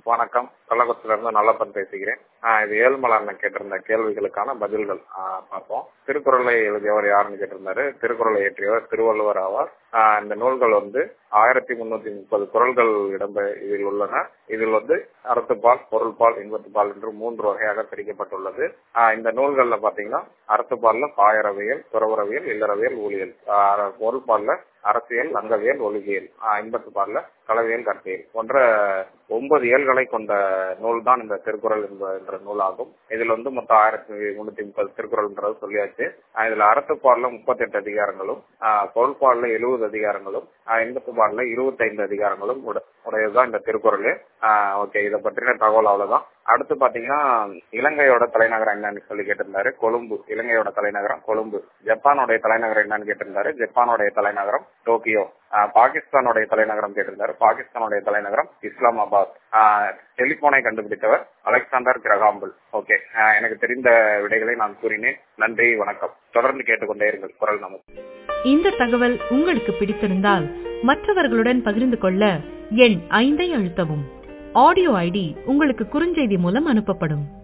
வணக்கம் கள்ளக்குளத்துல இருந்து நல்லப்பன் பேசுகிறேன் ஆஹ் இது ஏழ்மலை அண்ணன் கேட்டிருந்த கேள்விகளுக்கான பதில்கள் ஆஹ் பார்ப்போம் திருக்குறளை எழுதியவர் யாருன்னு கேட்டிருந்தாரு திருக்குறளை இயற்றியவர் திருவள்ளுவர் ஆவார் ஆஹ் இந்த நூல்கள் வந்து ஆயிரத்தி முன்னூத்தி முப்பது குரல்கள் இடம்பெ இதில் உள்ளன இதில் வந்து அறத்துப்பால் பொருள்பால் இன்பத்துப்பால் என்று மூன்று வகையாக பிரிக்கப்பட்டுள்ளது ஆஹ் இந்த நூல்கள்ல பாத்தீங்கன்னா அறத்துப்பால்ல பாயறவியல் துறவரவியல் இல்லறவியல் ஊழியல் ஆஹ் பொருள்பால்ல அரசியல் அங்கவியல் ஒழுகியல் ஐம்பத்து பால்ல களவியல் கற்பியல் போன்ற ஒன்பது இயல்களை கொண்ட நூல் தான் இந்த திருக்குறள் என்ற நூல் ஆகும் இதுல வந்து மொத்தம் ஆயிரத்தி முன்னூத்தி முப்பது திருக்குறள்ன்றது சொல்லியாச்சு இதுல அறத்துப்பால்ல முப்பத்தி எட்டு அதிகாரங்களும் பொருள்பால்ல எழுபது அதிகாரங்களும் எண்பத்து பால்ல இருபத்தி ஐந்து அதிகாரங்களும் உடையதுதான் இந்த திருக்குறள் ஓகே இதை பற்றின தகவல் அவ்வளவுதான் அடுத்து பாத்தீங்கன்னா இலங்கையோட தலைநகரம் என்னன்னு சொல்லி கேட்டிருந்தாரு கொழும்பு இலங்கையோட தலைநகரம் கொழும்பு ஜப்பானுடைய தலைநகரம் என்னன்னு கேட்டிருந்தாரு ஜப்பானுடைய தலைநகரம் டோக்கியோ பாகிஸ்தானுடைய தலைநகரம் கேட்டிருந்தாரு பாகிஸ்தானுடைய தலைநகரம் இஸ்லாமாபாத் டெலிபோனை கண்டுபிடித்தவர் அலெக்சாண்டர் கிரகாம்பிள் ஓகே எனக்கு தெரிந்த விடைகளை நான் கூறினேன் நன்றி வணக்கம் தொடர்ந்து கேட்டுக்கொண்டே இருங்கள் குரல் நமக்கு இந்த தகவல் உங்களுக்கு பிடித்திருந்தால் மற்றவர்களுடன் பகிர்ந்து கொள்ள எண் ஐந்தை அழுத்தவும் ஆடியோ ஐடி உங்களுக்கு குறுஞ்செய்தி மூலம் அனுப்பப்படும்